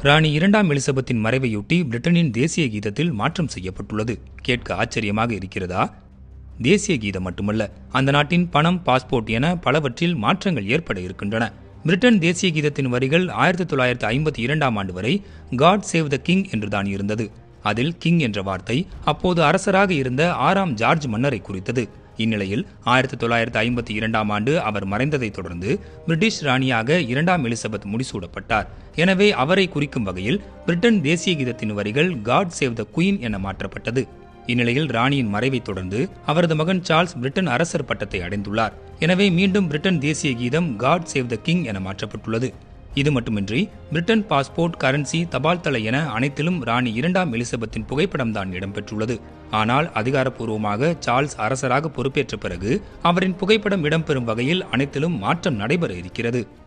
ராணி இரண்டாம் எலிசபெத்தின் மறைவையொட்டி பிரிட்டனின் தேசிய கீதத்தில் மாற்றம் செய்யப்பட்டுள்ளது கேட்க ஆச்சரியமாக இருக்கிறதா தேசிய கீதம் மட்டுமல்ல அந்த நாட்டின் பணம் பாஸ்போர்ட் என பலவற்றில் மாற்றங்கள் ஏற்பட இருக்கின்றன பிரிட்டன் தேசிய கீதத்தின் வரிகள் ஆயிரத்தி தொள்ளாயிரத்தி ஐம்பத்தி இரண்டாம் ஆண்டு வரை காட் சேவ் த கிங் என்றுதான் இருந்தது அதில் கிங் என்ற வார்த்தை அப்போது அரசராக இருந்த ஆறாம் ஜார்ஜ் மன்னரை குறித்தது இந்நிலையில் ஆயிரத்தி தொள்ளாயிரத்தி ஐம்பத்தி இரண்டாம் ஆண்டு அவர் மறைந்ததைத் தொடர்ந்து பிரிட்டிஷ் ராணியாக இரண்டாம் எலிசபெத் முடிசூடப்பட்டார் எனவே அவரை குறிக்கும் வகையில் பிரிட்டன் தேசிய கீதத்தின் வரிகள் காட் சேவ் த குயின் என மாற்றப்பட்டது இந்நிலையில் ராணியின் மறைவைத் தொடர்ந்து அவரது மகன் சார்ல்ஸ் பிரிட்டன் அரசர் பட்டத்தை அடைந்துள்ளார் எனவே மீண்டும் பிரிட்டன் தேசிய கீதம் காட் சேவ் த கிங் என மாற்றப்பட்டுள்ளது இது மட்டுமின்றி பிரிட்டன் பாஸ்போர்ட் கரன்சி தபால் தலை என அனைத்திலும் ராணி இரண்டாம் எலிசபெத்தின் புகைப்படம் தான் இடம்பெற்றுள்ளது ஆனால் அதிகாரப்பூர்வமாக சார்ல்ஸ் அரசராக பொறுப்பேற்ற பிறகு அவரின் புகைப்படம் இடம்பெறும் வகையில் அனைத்திலும் மாற்றம் நடைபெற இருக்கிறது